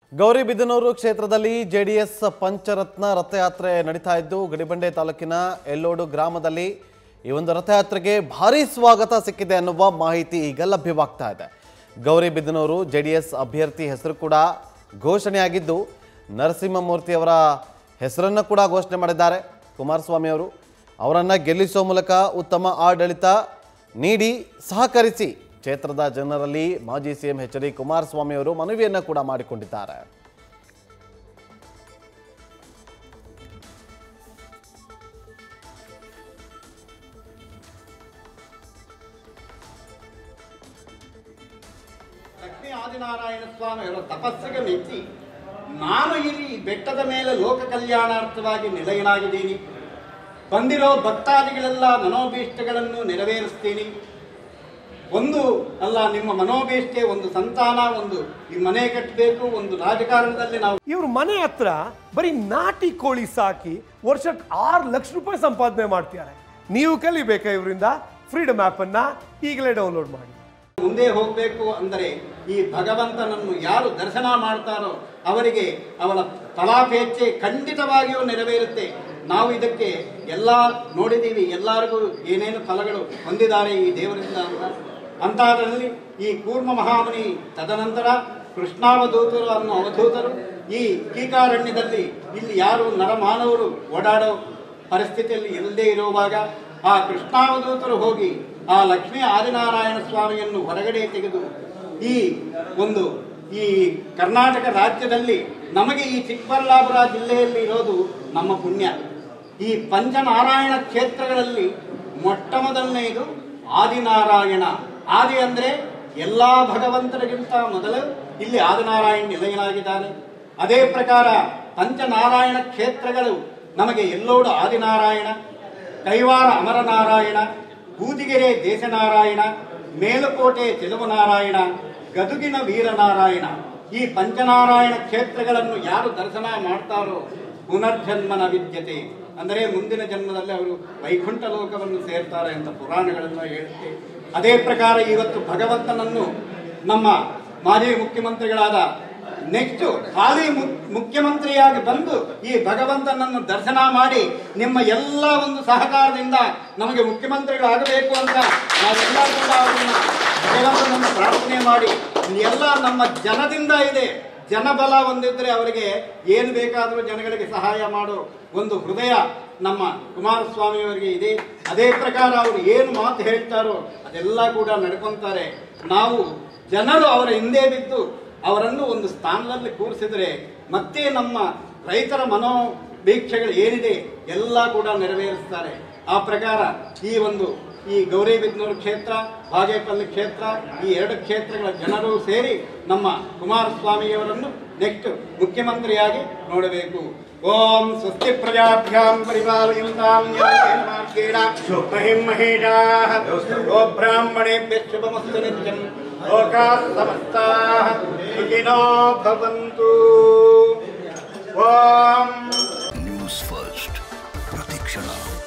ಗೌರಿಬಿದನೂರು ಕ್ಷೇತ್ರದಲ್ಲಿ ಜೆಡಿಎಸ್ ಪಂಚರತ್ನ ರಥಯಾತ್ರೆ ನಡೀತಾ ಇದ್ದು ಗಡಿಬಂಡೆ ತಾಲೂಕಿನ ಎಲ್ಲೋಡು ಗ್ರಾಮದಲ್ಲಿ ಈ ಒಂದು ರಥಯಾತ್ರೆಗೆ ಭಾರೀ ಸ್ವಾಗತ ಸಿಕ್ಕಿದೆ ಅನ್ನುವ ಮಾಹಿತಿ ಈಗ ಲಭ್ಯವಾಗ್ತಾ ಇದೆ ಗೌರಿಬಿದನೂರು ಜೆಡಿಎಸ್ ಅಭ್ಯರ್ಥಿ ಹೆಸರು ಕೂಡ ಘೋಷಣೆಯಾಗಿದ್ದು ನರಸಿಂಹಮೂರ್ತಿ ಅವರ ಹೆಸರನ್ನು ಕೂಡ ಘೋಷಣೆ ಮಾಡಿದ್ದಾರೆ ಕುಮಾರಸ್ವಾಮಿ ಅವರು ಅವರನ್ನು ಗೆಲ್ಲಿಸುವ ಮೂಲಕ ಉತ್ತಮ ಆಡಳಿತ ನೀಡಿ ಸಹಕರಿಸಿ ಕ್ಷೇತ್ರದ ಜನರಲ್ಲಿ ಮಾಜಿ ಸಿಎಂ ಎಚ್ ಡಿ ಕುಮಾರಸ್ವಾಮಿ ಅವರು ಮನವಿಯನ್ನು ಕೂಡ ಮಾಡಿಕೊಂಡಿದ್ದಾರೆ ಲಕ್ಷ್ಮೀ ಆದಿನಾರಾಯಣ ಸ್ವಾಮಿ ಅವರ ತಪಸ್ಸಿಗೆ ಮೆಚ್ಚಿ ನಾನು ಇಲ್ಲಿ ಬೆಟ್ಟದ ಮೇಲೆ ಲೋಕ ಕಲ್ಯಾಣಾರ್ಥವಾಗಿ ನಿಲಯನಾಗಿದ್ದೀನಿ ಬಂದಿರೋ ಭಕ್ತಾದಿಗಳೆಲ್ಲ ಮನೋಭೀಷ್ಟಗಳನ್ನು ನೆರವೇರಿಸ್ತೀನಿ ಒಂದು ಅಲ್ಲ ನಿಮ್ಮ ಮನೋಭೀಷ್ಟೆ ಒಂದು ಸಂತಾನ ಒಂದು ಈ ಮನೆ ಕಟ್ಟಬೇಕು ಒಂದು ರಾಜಕಾರಣದಲ್ಲಿ ನಾವು ಇವ್ರ ಮನೆ ಹತ್ರ ಬರೀ ನಾಟಿ ಕೋಳಿ ಸಾಕಿ ವರ್ಷಕ್ಕೆ ಆರು ಲಕ್ಷ ರೂಪಾಯಿ ಸಂಪಾದನೆ ಮಾಡ್ತಿದ್ದಾರೆ ನೀವು ಕಲಿಬೇಕಾ ಇವರಿಂದ ಫ್ರೀಡಮ್ ಆ್ಯಪ್ ಅನ್ನ ಈಗಲೇ ಡೌನ್ಲೋಡ್ ಮಾಡಿ ಮುಂದೆ ಹೋಗಬೇಕು ಅಂದರೆ ಈ ಭಗವಂತನನ್ನು ಯಾರು ದರ್ಶನ ಮಾಡ್ತಾರೋ ಅವರಿಗೆ ಅವರ ಫಲಾಪೇಚ್ಛೆ ಖಂಡಿತವಾಗಿಯೂ ನೆರವೇರುತ್ತೆ ನಾವು ಇದಕ್ಕೆ ಎಲ್ಲ ನೋಡಿದ್ದೀವಿ ಎಲ್ಲರಿಗೂ ಏನೇನು ಫಲಗಳು ಹೊಂದಿದ್ದಾರೆ ಈ ದೇವರಿಂದ ಅಂತ ಅಂಥದ್ರಲ್ಲಿ ಈ ಕೂರ್ಮ ಮಹಾಮುನಿ ತದನಂತರ ಕೃಷ್ಣಾವಧೂತರು ಅನ್ನೋ ಅವಧೂತರು ಈ ಕೀಕಾರಣ್ಯದಲ್ಲಿ ಇಲ್ಲಿ ಯಾರು ನರಮಾನವರು ಓಡಾಡೋ ಪರಿಸ್ಥಿತಿಯಲ್ಲಿ ಇಲ್ಲದೇ ಇರುವಾಗ ಆ ಕೃಷ್ಣಾವಧೂತರು ಹೋಗಿ ಆ ಲಕ್ಷ್ಮೀ ಆದಿನಾರಾಯಣ ಸ್ವಾಮಿಯನ್ನು ಹೊರಗಡೆ ತೆಗೆದು ಈ ಒಂದು ಈ ಕರ್ನಾಟಕ ರಾಜ್ಯದಲ್ಲಿ ನಮಗೆ ಈ ಚಿಕ್ಕಬಳ್ಳಾಪುರ ಜಿಲ್ಲೆಯಲ್ಲಿ ಇರೋದು ನಮ್ಮ ಪುಣ್ಯ ಈ ಪಂಚನಾರಾಯಣ ಕ್ಷೇತ್ರಗಳಲ್ಲಿ ಮೊಟ್ಟ ಮೊದಲನೆಯದು ಆದಿನಾರಾಯಣ ಆದಿ ಅಂದ್ರೆ ಎಲ್ಲಾ ಭಗವಂತರಿಗಿಂತ ಮೊದಲು ಇಲ್ಲಿ ಆದಿನಾರಾಯಣ ನಿಲಯನಾಗಿದ್ದಾನೆ ಅದೇ ಪ್ರಕಾರ ಪಂಚನಾರಾಯಣ ಕ್ಷೇತ್ರಗಳು ನಮಗೆ ಎಲ್ಲೋಡು ಆದಿನಾರಾಯಣ ಕೈವಾರ ಅಮರನಾರಾಯಣ ಬೂದಿಗೆರೆ ದೇಶನಾರಾಯಣ ಮೇಲುಕೋಟೆ ಚೆಲುವನಾರಾಯಣ ಗದುಗಿನ ವೀರನಾರಾಯಣ ಈ ಪಂಚನಾರಾಯಣ ಕ್ಷೇತ್ರಗಳನ್ನು ಯಾರು ದರ್ಶನ ಮಾಡ್ತಾರೋ ಪುನರ್ಜನ್ಮನ ವಿದ್ಯತೆ ಅಂದರೆ ಮುಂದಿನ ಜನ್ಮದಲ್ಲಿ ಅವರು ವೈಕುಂಠ ಲೋಕವನ್ನು ಸೇರ್ತಾರೆ ಅಂತ ಪುರಾಣಗಳನ್ನು ಹೇಳುತ್ತೆ ಅದೇ ಪ್ರಕಾರ ಇವತ್ತು ಭಗವಂತನನ್ನು ನಮ್ಮ ಮಾಜಿ ಮುಖ್ಯಮಂತ್ರಿಗಳಾದ ನೆಕ್ಸ್ಟ್ ಹಾಲಿ ಮು- ಮುಖ್ಯಮಂತ್ರಿಯಾಗಿ ಬಂದು ಈ ಭಗವಂತನನ್ನು ದರ್ಶನ ಮಾಡಿ ನಿಮ್ಮ ಎಲ್ಲ ಒಂದು ಸಹಕಾರದಿಂದ ನಮಗೆ ಮುಖ್ಯಮಂತ್ರಿಗಳಾಗಬೇಕು ಅಂತ ನಾವೆಲ್ಲ ಕೂಡ ಅವರನ್ನ ಭಗವಂತನನ್ನು ಪ್ರಾರ್ಥನೆ ಮಾಡಿ ಎಲ್ಲ ನಮ್ಮ ಜನದಿಂದ ಇದೆ ಜನಬಲ ಹೊಂದಿದ್ರೆ ಅವರಿಗೆ ಏನು ಬೇಕಾದರೂ ಜನಗಳಿಗೆ ಸಹಾಯ ಮಾಡೋ ಒಂದು ಹೃದಯ ನಮ್ಮ ಕುಮಾರಸ್ವಾಮಿ ಅವರಿಗೆ ಇದೆ ಅದೇ ಪ್ರಕಾರ ಅವರು ಏನು ಮಾತು ಹೇಳ್ತಾರೋ ಅದೆಲ್ಲ ಕೂಡ ನಡ್ಕೊಂತಾರೆ ನಾವು ಜನರು ಅವರ ಹಿಂದೆ ಬಿದ್ದು ಅವರನ್ನು ಒಂದು ಸ್ಥಾನದಲ್ಲಿ ಕೂರಿಸಿದ್ರೆ ಮತ್ತೆ ನಮ್ಮ ರೈತರ ಮನೋವೀಕ್ಷೆಗಳು ಏನಿದೆ ಎಲ್ಲ ಕೂಡ ನೆರವೇರಿಸ್ತಾರೆ ಆ ಪ್ರಕಾರ ಈ ಒಂದು ಈ ಗೌರಿಬಿದನೂರು ಕ್ಷೇತ್ರ ಬಾಗೇಪಲ್ಲಿ ಕ್ಷೇತ್ರ ಈ ಎರಡು ಕ್ಷೇತ್ರಗಳ ಜನರು ಸೇರಿ ನಮ್ಮ ಕುಮಾರಸ್ವಾಮಿಯವರನ್ನು ನೆಕ್ಸ್ಟ್ ಮುಖ್ಯಮಂತ್ರಿಯಾಗಿ ನೋಡಬೇಕು ಓಂ ಸ್ವಸ್ತಿ ಪ್ರಜಾಭ್ಯಾಂ ಪರಿಪಾಲಯಂತಾಂ ನ್ಯಾಯೇನ ಮಾರ್ಗೇಣ ಮಹಿಂ ಮಹೇಶಾಃ ಗೋ ಬ್ರಾಹ್ಮಣೇಭ್ಯಃ ಶುಭಮಸ್ತು ನಿತ್ಯಂ ಲೋಕಾಃ ಸಮಸ್ತಾಃ ಸುಖಿನೋ ಭವಂತು ಓಂ ನ್ಯೂಸ್ ಫಸ್ಟ್ ಪ್ರತಿಕ್ಷಣ